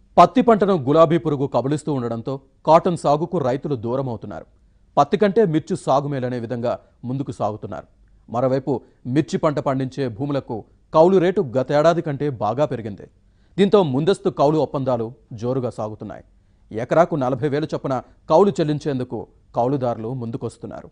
పత్తి పంటను గులాబీ పురుగు కబలిస్తూ ఉండడంతో కాటన్ సాగుకు రైతులు దూరం అవుతున్నారు పత్తి కంటే మిర్చి సాగు మేలనే విధంగా ముందుకు సాగుతున్నారు మరోవైపు మిర్చి పంట పండించే భూములకు కౌలు రేటు గతేడాది కంటే బాగా పెరిగింది దీంతో ముందస్తు కౌలు ఒప్పందాలు జోరుగా సాగుతున్నాయి ఎకరాకు నలభై వేలు చొప్పున కౌలు చెల్లించేందుకు కౌలుదారులు ముందుకొస్తున్నారు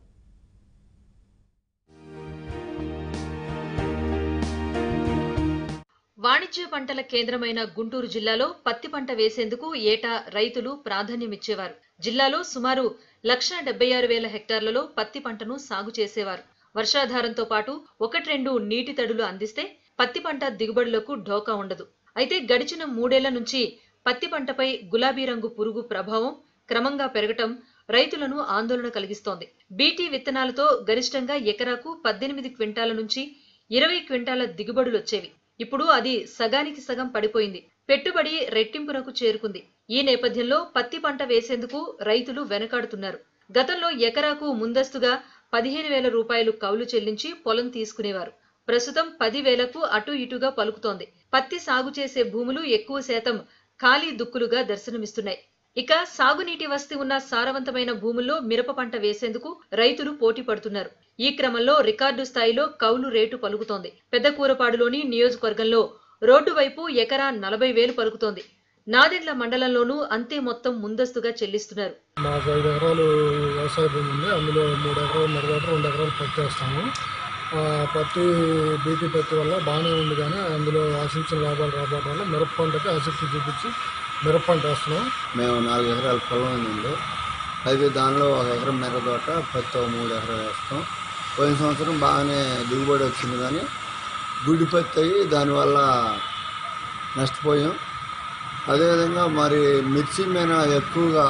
వాణిజ్య పంటల కేంద్రమైన గుంటూరు జిల్లాలో పత్తి పంట వేసేందుకు ఏటా రైతులు ప్రాధాన్యమిచ్చేవారు జిల్లాలో సుమారు లక్ష డెబ్బై ఆరు వేల హెక్టార్లలో పత్తి పంటను సాగు చేసేవారు వర్షాధారంతో పాటు ఒకటి రెండు నీటి తడులు అందిస్తే పత్తి పంట దిగుబడులకు ఢోకా ఉండదు అయితే గడిచిన మూడేళ్ల నుంచి పత్తి పంటపై గులాబీ రంగు పురుగు ప్రభావం క్రమంగా పెరగటం రైతులను ఆందోళన కలిగిస్తోంది బీటీ విత్తనాలతో గరిష్టంగా ఎకరాకు పద్దెనిమిది క్వింటాల నుంచి ఇరవై క్వింటాల దిగుబడులొచ్చేవి ఇప్పుడు అది సగానికి సగం పడిపోయింది పెట్టుబడి రెట్టింపునకు చేరుకుంది ఈ నేపథ్యంలో పత్తి పంట వేసేందుకు రైతులు వెనకాడుతున్నారు గతంలో ఎకరాకు ముందస్తుగా పదిహేను వేల రూపాయలు కౌలు చెల్లించి పొలం తీసుకునేవారు ప్రస్తుతం పది వేలకు అటు ఇటుగా పలుకుతోంది పత్తి సాగు చేసే భూములు ఎక్కువ శాతం ఖాళీ దుక్కులుగా దర్శనమిస్తున్నాయి ఇక సాగునీటి వసతి ఉన్న సారవంతమైన భూముల్లో మిరప పంట వేసేందుకు రైతులు పోటీ పడుతున్నారు ఈ క్రమంలో రికార్డు స్థాయిలో కౌలు రేటు పలుకుతోంది పెద్దకూరపాడులోని నియోజకవర్గంలో రోడ్డు వైపు ఎకరా నలభై వేలు పలుకుతోంది నాదెండ్ల మండలంలోనూ అంతే మొత్తం ముందస్తుగా చెల్లిస్తున్నారు మాకు ఐదు ఎకరాలు వ్యవసాయ భూమి ఉంది అందులో మూడు ఎకరాలు నడగట రెండు ఎకరాలు పత్తి వేస్తాము ఆ, పత్తి బీటీ పత్తి వల్ల బాగానే ఉంది కానీ అందులో ఆశించిన లాభాలు రాబోవడం వల్ల మిరప పంటకి ఆసక్తి చూపించి మిరప పంట వేస్తున్నాం మేము నాలుగు ఎకరాల పొలం ఉంది అయితే దానిలో ఒక ఎకరం మిరప తోట పత్తి ఒక మూడు ఎకరాలు వేస్తాం పోయిన సంవత్సరం బాగానే దిగుబడి వచ్చింది కానీ గుడి పత్తి అయ్యి దానివల్ల నష్టపోయాం అదేవిధంగా మరి మిర్చి మీద ఎక్కువగా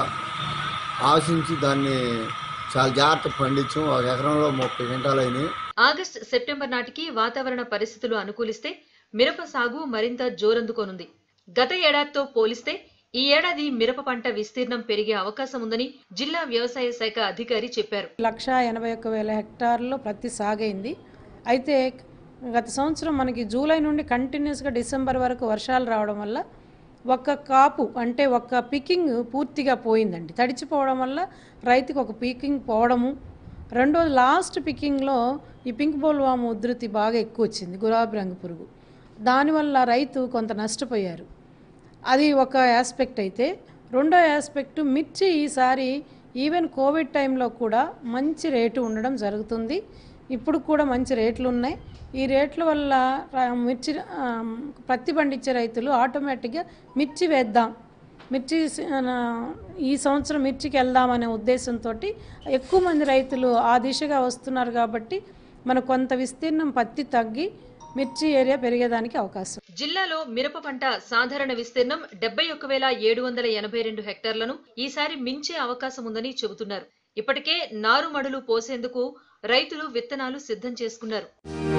ఆశించి దాన్ని చాలా జాగ్రత్త పండించాం ఒక ఎకరంలో ముప్పై క్వింటాలు అయినాయి ఆగస్టు సెప్టెంబర్ నాటికి వాతావరణ పరిస్థితులు అనుకూలిస్తే మిరప సాగు మరింత జోరందుకోనుంది గత ఏడాదితో పోలిస్తే ఈ ఏడాది మిరప పంట విస్తీర్ణం పెరిగే అవకాశం ఉందని జిల్లా వ్యవసాయ శాఖ అధికారి చెప్పారు లక్ష ఎనభై ఒక్క వేల హెక్టార్లో పత్తి సాగైంది అయితే గత సంవత్సరం మనకి జూలై నుండి కంటిన్యూస్గా డిసెంబర్ వరకు వర్షాలు రావడం వల్ల ఒక్క కాపు అంటే ఒక్క పికింగ్ పూర్తిగా పోయిందండి తడిచిపోవడం వల్ల రైతుకు ఒక పీకింగ్ పోవడము రెండోది లాస్ట్ పికింగ్లో ఈ పింక్ బోల్వాము ఉధృతి బాగా ఎక్కువ వచ్చింది గులాబీ రంగు పురుగు దానివల్ల రైతు కొంత నష్టపోయారు అది ఒక ఆస్పెక్ట్ అయితే రెండో ఆస్పెక్ట్ మిర్చి ఈసారి ఈవెన్ కోవిడ్ టైంలో కూడా మంచి రేటు ఉండడం జరుగుతుంది ఇప్పుడు కూడా మంచి రేట్లు ఉన్నాయి ఈ రేట్ల వల్ల ర- మిర్చి ఆ, పత్తి పండించే రైతులు ఆటోమేటిక్గా మిర్చి వేద్దాం మిర్చి స- ఆ, ఈ సంవత్సరం మిర్చికి వెళ్దామనే ఉద్దేశంతో ఎక్కువ మంది రైతులు ఆ దిశగా వస్తున్నారు కాబట్టి మన కొంత విస్తీర్ణం పత్తి తగ్గి మిర్చి ఏరియా పెరిగేదానికి అవకాశం జిల్లాలో మిరప పంట సాధారణ విస్తీర్ణం డెబ్బై ఒక్క వేల ఏడు వందల ఎనభై రెండు హెక్టార్లను ఈసారి మించే అవకాశం ఉందని చెబుతున్నారు ఇప్పటికే నారుమడులు పోసేందుకు రైతులు విత్తనాలు సిద్ధం చేసుకున్నారు